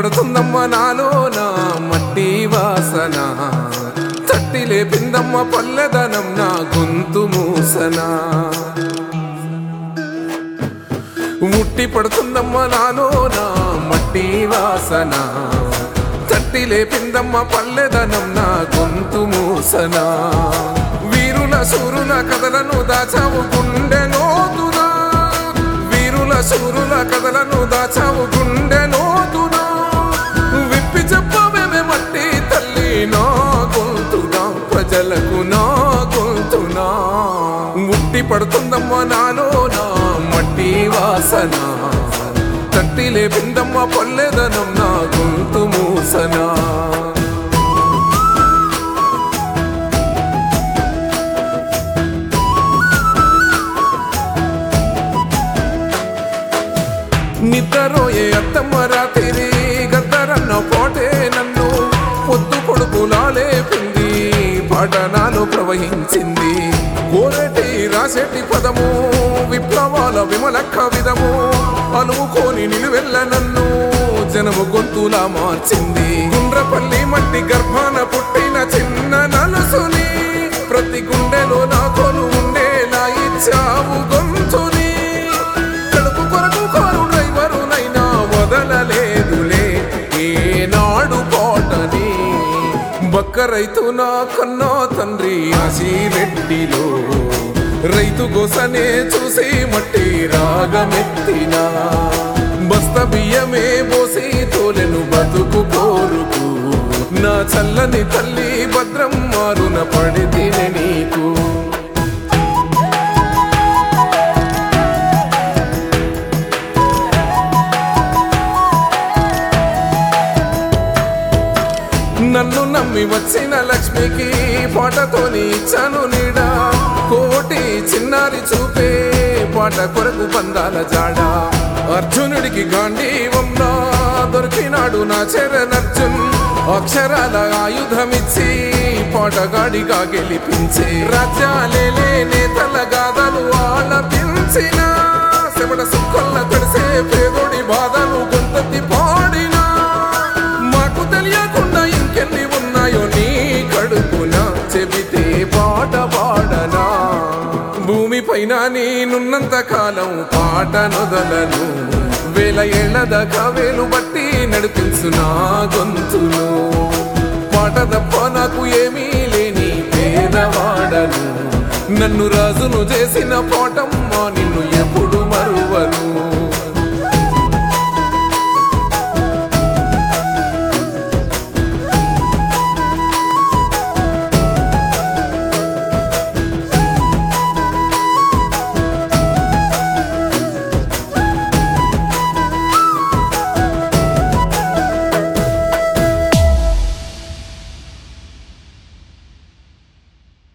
పడుతుందమ్మ నాలో నా మట్టి వాసన తట్టి లేపిందమ్మ పల్లెదనం నా గొంతు మూసన ముట్టి పడుతుందమ్మ నాలో నా మట్టి వాసన తట్టి లేపిందమ్మ పల్లెదనం నా గొంతు మూసన వీరుల సూరుల కథలను దాచావు గుండె లోతునా వీరుల సూరుల కథలను దాచావు గుండె లోతునా విప్పి చెప్పవేమే మట్టి తల్లి నా గొంతునా ప్రజలకు నా గొంతునా ముట్టి పడుతుందమ్మ నాలో నా మట్టి వాసన తట్టి లేపిందమ్మ పల్లెదనం నా గొంతు మూసనా నిద్రరోయే అత్తమ్మ రాత్రి గద్దరన్న పోటే నన్ను పొద్దు పొడుపులాలే పిండి పఠనాలు ప్రవహించింది కోరటి రాసేటి పదము విప్లవాల విమలక్క విధము అనుకోని నిలువెల్ల నన్ను జనము గొంతులా మార్చింది గుండ్రపల్లి మట్టి గర్భాన పుట్టిన చిన్న నలుసుని ప్రతి గుండెలో నా కొలు ఉండేలా ఇచ్చావు గొంతుని కడుపు కొరకు కారు డ్రైవరునైనా వదలలేదులే ఏనాడు పాటని బక్క రైతు నా కన్నా తండ్రి ఆశీరెడ్డిలో రైతు గోసనే చూసి మట్టి రాగమెత్తినా బస్త బియ్యమే పోసి తోలెను బతుకు కోరుకు నా చల్లని తల్లి భద్రం మారున పడితేనే నీకు నన్ను నమ్మి వచ్చిన లక్ష్మికి పాటతోని ఇచ్చాను నీడా కోటి చిన్నారి చూపే పాట కొరకు బంధాల జాడ అర్జునుడికి గాంధీవంనా దొరికినాడు నా చరణర్జున్ అక్షరాల ఆయుధమిచ్చి పాటగాడిగా గెలిపించి రాజ్యాలేలే నేతల గాథలు ఆలపించిన శమడ సుక్కల్ల తడిసే పేదోడి బాధలు గొంతెత్తి పాడినా మాకు తెలియకుండా ఇంకెన్ని ఉన్నాయో నీ కడుపున చెబితే పాట పాడనా భూమి పైన నేనున్నంత కాలం పాట నొదలను వేల ఏళ్ల దాకా వేలు బట్టి నడిపించు నా గొంతును పాట తప్ప నాకు ఏమీ లేని పేదవాడను నన్ను రాజును చేసిన పాటమ్మ